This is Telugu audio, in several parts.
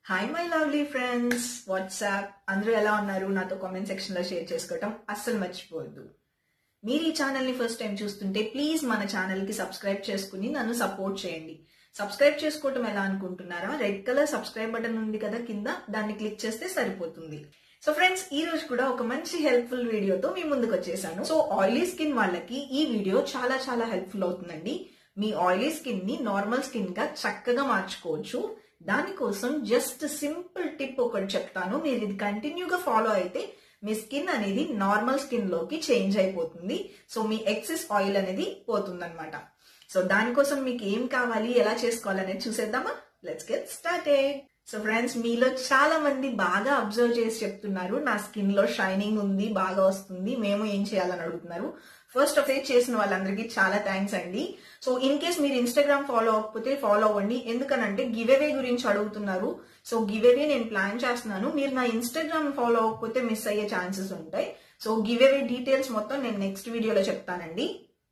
hi my lovely friends what's up అందరూ ఎలా ఉన్నారు నాతో కామెంట్ సెక్షన్ లో షేర్ చేసుకోవటం అస్సలు మర్చిపోవద్దు మీరు ఈ ఛానల్ ని ఫస్ట్ టైం చూస్తుంటే ప్లీజ్ మన ఛానల్ కి సబ్స్క్రైబ్ చేసుకుని నన్ను సపోర్ట్ చేయండి సబ్స్క్రైబ్ చేసుకోవటం ఎలా అనుకుంటున్నారా రెడ్ కలర్ సబ్స్క్రైబ్ బటన్ ఉంది కదా కింద దాన్ని క్లిక్ చేస్తే సరిపోతుంది సో ఫ్రెండ్స్ ఈ రోజు కూడా ఒక మంచి హెల్ప్ఫుల్ వీడియోతో మీ ముందుకు వచ్చేసాను సో ఆయిలీ స్కిన్ వాళ్ళకి ఈ వీడియో చాలా చాలా హెల్ప్ఫుల్ అవుతుందండి మీ ఆయిలీ స్కిన్ ని నార్మల్ స్కిన్ గా చక్కగా మార్చుకోవచ్చు దానికోసం జస్ట్ సింపుల్ టిప్ ఒకటి చెప్తాను మీరు ఇది కంటిన్యూగా ఫాలో అయితే మీ స్కిన్ అనేది నార్మల్ స్కిన్ లోకి చేంజ్ అయిపోతుంది సో మీ ఎక్సెస్ ఆయిల్ అనేది పోతుందన్నమాట సో దానికోసం మీకు ఏం కావాలి ఎలా చేసుకోవాలనేది చూసేద్దామా let's get started so friends మీలో చాలా మంది బాగా అబ్జర్వ్ చేసి చెప్తున్నారు నా స్కిన్ లో షైనింగ్ ఉంది బాగా వస్తుంది మేము ఏం చేయాలని అడుగుతున్నారు ఫస్ట్ ఆఫ్ ఏజ్ చేసిన వాళ్ళందరికీ చాలా థ్యాంక్స్ అండి సో ఇన్ కేస్ మీరు ఇన్స్టాగ్రామ్ ఫాలో అవ్వకపోతే ఫాలో అవ్వండి ఎందుకనంటే గివ్ అవే గురించి అడుగుతున్నారు సో గివ్ అవే నేను ప్లాన్ చేస్తున్నాను మీరు నా ఇన్స్టాగ్రామ్ ఫాలో అవ్వకపోతే మిస్ అయ్యే ఛాన్సెస్ ఉంటాయి సో గివ్ అవే డీటెయిల్స్ మొత్తం నేను నెక్స్ట్ వీడియోలో చెప్తానండి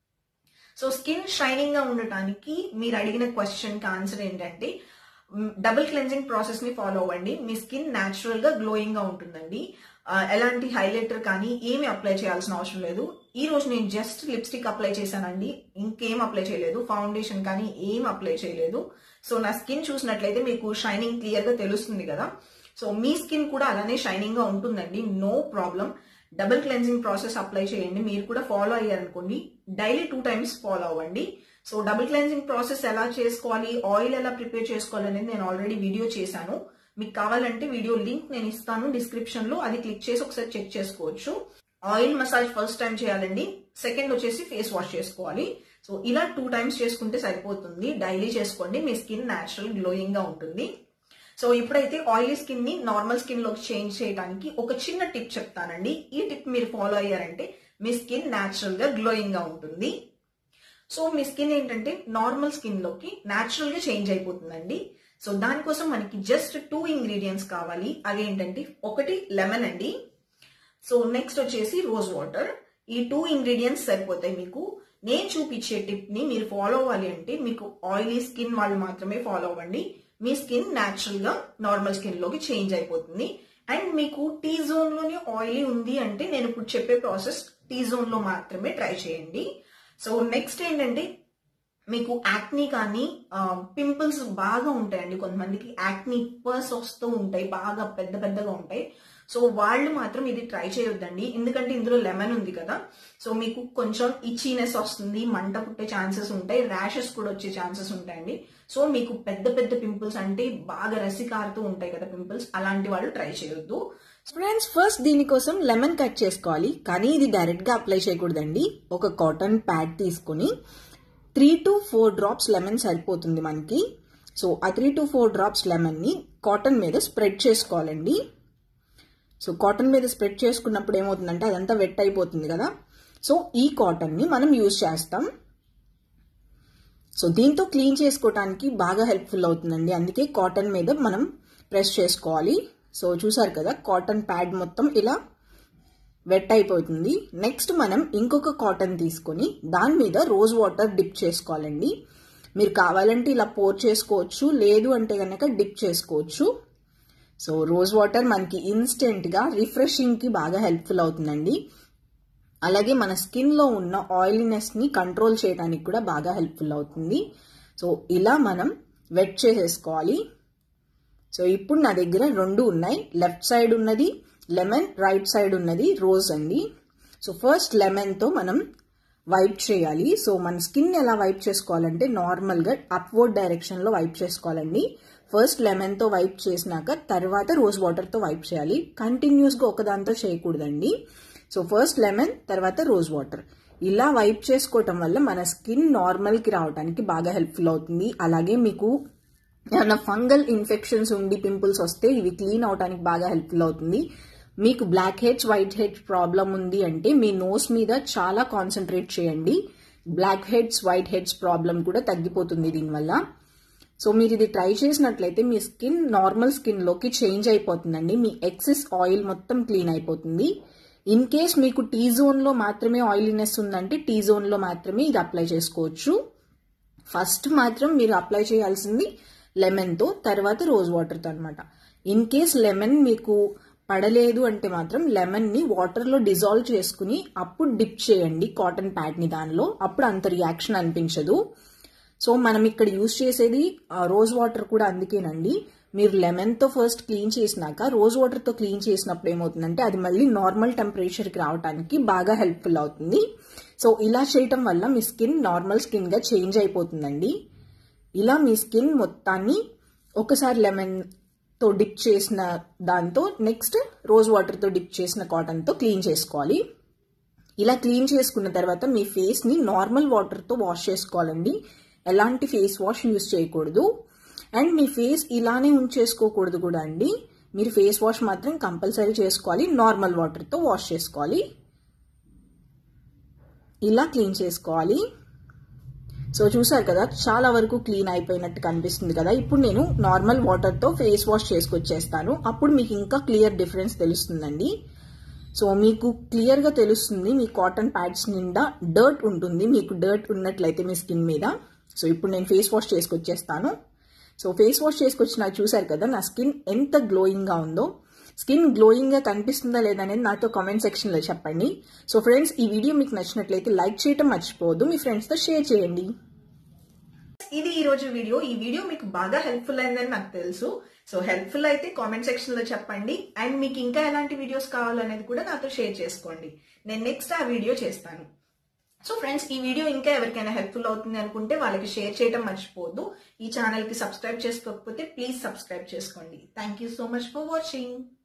సో స్కిన్ షైనింగ్ గా ఉండటానికి మీరు అడిగిన క్వశ్చన్ కి ఆన్సర్ ఏంటంటే డబుల్ క్లెన్జింగ్ ప్రాసెస్ ని ఫాలో అవ్వండి మీ స్కిన్ న్యాచురల్ గా గ్లోయింగ్ గా ఉంటుందండి ఆ, ఎలాంటి హైలైటర్ కానీ ఏమి అప్లై చేయాల్సిన అవసరం లేదు ఈ రోజు నేను జస్ట్ లిప్స్టిక్ అప్లై చేశానండి ఇంకేం అప్లై చేయలేదు ఫౌండేషన్ కానీ ఏం అప్లై చేయలేదు సో నా స్కిన్ చూసినట్లయితే మీకు షైనింగ్ క్లియర్ గా తెలుస్తుంది కదా సో మీ స్కిన్ కూడా అలానే షైనింగ్ గా ఉంటుందండి no problem double cleansing process apply చేయండి మీరు కూడా ఫాలో అయ్యారనుకోండి డైలీ టూ టైమ్స్ ఫాలో అవ్వండి సో డబుల్ క్లెన్జింగ్ ప్రాసెస్ ఎలా చేసుకోవాలి ఆయిల్ ఎలా ప్రిపేర్ చేసుకోవాలి అనేది నేను ఆల్రెడీ వీడియో చేశాను మీకు కావాలంటే వీడియో లింక్ నేను ఇస్తాను డిస్క్రిప్షన్ లో అది క్లిక్ చేసి ఒకసారి చెక్ చేసుకోవచ్చు ఆయిల్ మసాజ్ ఫస్ట్ టైం చేయాలండి సెకండ్ వచ్చేసి ఫేస్ వాష్ చేసుకోవాలి సో ఇలా టూ టైమ్స్ చేసుకుంటే సరిపోతుంది డైలీ చేసుకోండి మీ స్కిన్ న్యాచురల్ గ్లోయింగ్ గా ఉంటుంది సో ఇప్పుడైతే ఆయిలీ స్కిన్ ని నార్మల్ స్కిన్ లోకి చేంజ్ చేయడానికి ఒక చిన్న టిప్ చెప్తానండి ఈ టిప్ మీరు ఫాలో అయ్యారంటే మీ స్కిన్ న్యాచురల్ గా గ్లోయింగ్ గా ఉంటుంది సో మీ స్కిన్ ఏంటంటే నార్మల్ స్కిన్ లోకి న్యాచురల్ గా చేంజ్ అయిపోతుందండి సో దానికోసం మనకి జస్ట్ టూ ఇంగ్రీడియంట్స్ కావాలి అదేంటంటే ఒకటి లెమన్ అండి సో నెక్స్ట్ వచ్చేసి రోజ్ వాటర్ ఈ టూ ఇంగ్రీడియంట్స్ సరిపోతాయి మీకు నేను చూపించే టిప్ ని మీరు ఫాలో అవ్వాలి అంటే మీకు ఆయిలీ స్కిన్ వాళ్ళు మాత్రమే ఫాలో అవ్వండి మీ స్కిన్ న్యాచురల్ గా నార్మల్ స్కిన్ లోకి చేంజ్ అయిపోతుంది అండ్ మీకు టీ జోన్ లోనే ఆయిలీ ఉంది అంటే నేను ఇప్పుడు చెప్పే ప్రాసెస్ టీ జోన్ లో మాత్రమే ట్రై చేయండి సో నెక్స్ట్ ఏంటంటే మీకు యాక్నీ కానీ పింపుల్స్ బాగా ఉంటాయండి కొంతమందికి యాక్నీ పర్స్ వస్తూ ఉంటాయి బాగా పెద్ద పెద్దగా ఉంటాయి సో వాళ్ళు మాత్రం ఇది ట్రై చేయొద్దండి ఎందుకంటే ఇందులో లెమన్ ఉంది కదా సో మీకు కొంచెం ఇచీనెస్ వస్తుంది మంట పుట్టే ఛాన్సెస్ ఉంటాయి ర్యాషెస్ కూడా వచ్చే ఛాన్సెస్ ఉంటాయండి సో మీకు పెద్ద పెద్ద పింపుల్స్ అంటే బాగా రసి కారుతూ ఉంటాయి కదా పింపుల్స్ అలాంటి వాళ్ళు ట్రై చేయొద్దు ఫ్రెండ్స్ ఫస్ట్ దీనికోసం లెమన్ కట్ చేసుకోవాలి కానీ ఇది డైరెక్ట్ గా అప్లై చేయకూడదండి ఒక కాటన్ ప్యాడ్ తీసుకుని three to four drops lemon సరిపోతుంది మనకి సో ఆ three to four drops lemon ని కాటన్ మీద స్ప్రెడ్ చేసుకోవాలండి సో కాటన్ మీద స్ప్రెడ్ చేసుకున్నప్పుడు ఏమవుతుందంటే అదంతా వెట్ అయిపోతుంది కదా సో ఈ కాటన్ ని మనం యూజ్ చేస్తాం సో దీంతో క్లీన్ చేసుకోవటానికి బాగా హెల్ప్ఫుల్ అవుతుందండి అందుకే కాటన్ మీద మనం ప్రెస్ చేసుకోవాలి సో చూసారు కదా కాటన్ ప్యాడ్ మొత్తం ఇలా వెట్ అయిపోతుంది నెక్స్ట్ మనం ఇంకొక కాటన్ తీసుకొని దాని మీద రోజ్ వాటర్ డిప్ చేసుకోవాలండి మీరు కావాలంటే ఇలా పోర్ చేసుకోవచ్చు లేదు అంటే కనుక డిప్ చేసుకోవచ్చు సో రోజ్ వాటర్ మనకి ఇన్స్టెంట్గా రిఫ్రెషింగ్కి బాగా హెల్ప్ఫుల్ అవుతుందండి అలాగే మన స్కిన్లో ఉన్న ఆయిలీనెస్ని కంట్రోల్ చేయడానికి కూడా బాగా హెల్ప్ఫుల్ అవుతుంది సో ఇలా మనం వెట్ చేసేసుకోవాలి సో ఇప్పుడు నా దగ్గర రెండు ఉన్నాయి లెఫ్ట్ సైడ్ ఉన్నది లెమన్ రైట్ సైడ్ ఉన్నది రోజ్ అండి సో ఫస్ట్ లెమన్తో మనం వైప్ చేయాలి సో మన స్కిన్ ఎలా వైప్ చేసుకోవాలంటే నార్మల్గా అప్వర్డ్ డైరెక్షన్లో వైప్ చేసుకోవాలండి ఫస్ట్ లెమన్తో వైప్ చేసినాక తర్వాత రోజ్ వాటర్తో వైప్ చేయాలి కంటిన్యూస్గా ఒకదాంతో చేయకూడదండి సో ఫస్ట్ లెమన్ తర్వాత రోజ్ వాటర్ ఇలా వైప్ చేసుకోవటం వల్ల మన స్కిన్ నార్మల్కి రావడానికి బాగా హెల్ప్ఫుల్ అవుతుంది అలాగే మీకు ఏమైనా ఫంగల్ ఇన్ఫెక్షన్స్ ఉండి పింపుల్స్ వస్తే ఇవి క్లీన్ అవడానికి బాగా హెల్ప్ఫుల్ అవుతుంది మీకు blackheads whiteheads problem ఉంది అంటే మీ నోస్ మీద చాలా కాన్సన్ట్రేట్ చేయండి blackheads whiteheads problem కూడా తగ్గిపోతుంది దీనివల్ల సో మీరు ఇది ట్రై చేసినట్లయితే మీ స్కిన్ నార్మల్ స్కిన్ లోకి చేంజ్ అయిపోతుందండి మీ ఎక్సెస్ ఆయిల్ మొత్తం క్లీన్ అయిపోతుంది ఇన్ కేస్ మీకు టీ జోన్ లో మాత్రమే ఆయిలీనెస్ ఉందంటే టీ జోన్ లో మాత్రమే ఇది అప్లై చేసుకోవచ్చు ఫస్ట్ మాత్రం మీరు అప్లై చేయాల్సింది లెమన్తో తర్వాత రోజ్ వాటర్తో అనమాట ఇన్ కేస్ లెమన్ మీకు పడలేదు అంటే మాత్రం లెమన్ ని వాటర్ లో డిజాల్వ్ చేసుకుని అప్పుడు డిప్ చేయండి కాటన్ ప్యాడ్ ని దానిలో అప్పుడు అంత రియాక్షన్ అనిపించదు సో మనం ఇక్కడ యూజ్ చేసేది రోజ్ వాటర్ కూడా అందుకేనండి మీరు లెమన్ తో ఫస్ట్ క్లీన్ చేసినాక రోజ్ వాటర్ తో క్లీన్ చేసినప్పుడు ఏమవుతుందంటే అది మళ్ళీ నార్మల్ టెంపరేచర్ కి రావడానికి బాగా హెల్ప్ఫుల్ అవుతుంది సో ఇలా చేయటం వల్ల మీ స్కిన్ నార్మల్ స్కిన్ గా చేంజ్ అయిపోతుందండి ఇలా మీ స్కిన్ మొత్తాన్ని ఒకసారి లెమన్ తో డిప్ చేసిన దాంతో నెక్స్ట్ రోజ్ వాటర్ తో డిప్ చేసిన కాటన్ తో క్లీన్ చేసుకోవాలి ఇలా క్లీన్ చేసుకున్న తర్వాత మీ ఫేస్ ని నార్మల్ వాటర్ తో వాష్ చేసుకోవాలండి ఎలాంటి ఫేస్ వాష్ యూజ్ చేయకూడదు అండ్ మీ ఫేస్ ఇలానే ఉంచేసుకోకూడదు కూడా అండి మీరు ఫేస్ వాష్ మాత్రం కంపల్సరీ చేసుకోవాలి నార్మల్ వాటర్ తో వాష్ చేసుకోవాలి ఇలా క్లీన్ చేసుకోవాలి సో చూసారు కదా చాలా వరకు క్లీన్ అయిపోయినట్టు కనిపిస్తుంది కదా ఇప్పుడు నేను నార్మల్ వాటర్తో ఫేస్ వాష్ చేసుకొచ్చేస్తాను అప్పుడు మీకు ఇంకా క్లియర్ డిఫరెన్స్ తెలుస్తుందండి సో మీకు క్లియర్గా తెలుస్తుంది మీ కాటన్ ప్యాడ్స్ నిండా డర్ట్ ఉంటుంది మీకు డర్ట్ ఉన్నట్లయితే మీ స్కిన్ మీద సో ఇప్పుడు నేను ఫేస్ వాష్ చేసుకొచ్చేస్తాను సో ఫేస్ వాష్ చేసుకొచ్చి చూసారు కదా నా స్కిన్ ఎంత గ్లోయింగ్గా ఉందో స్కిన్ గ్లోయింగ్గా కనిపిస్తుందా లేదా అనేది నాతో కామెంట్ సెక్షన్లో చెప్పండి సో ఫ్రెండ్స్ ఈ వీడియో మీకు నచ్చినట్లయితే లైక్ చేయటం మర్చిపోవద్దు మీ ఫ్రెండ్స్తో షేర్ చేయండి ఇది ఈ రోజు వీడియో ఈ వీడియో మీకు బాగా హెల్ప్ఫుల్ అయిందని నాకు తెలుసు సో హెల్ప్ఫుల్ అయితే కామెంట్ సెక్షన్ లో చెప్పండి అండ్ మీకు ఇంకా ఎలాంటి వీడియోస్ కావాలనేది కూడా నాతో షేర్ చేసుకోండి నేను నెక్స్ట్ ఆ వీడియో చేస్తాను సో ఫ్రెండ్స్ ఈ వీడియో ఇంకా ఎవరికైనా హెల్ప్ఫుల్ అవుతుంది అనుకుంటే వాళ్ళకి షేర్ చేయడం మర్చిపోవద్దు ఈ ఛానల్ కి సబ్స్క్రైబ్ చేసుకోకపోతే ప్లీజ్ సబ్స్క్రైబ్ చేసుకోండి thank you so much for watching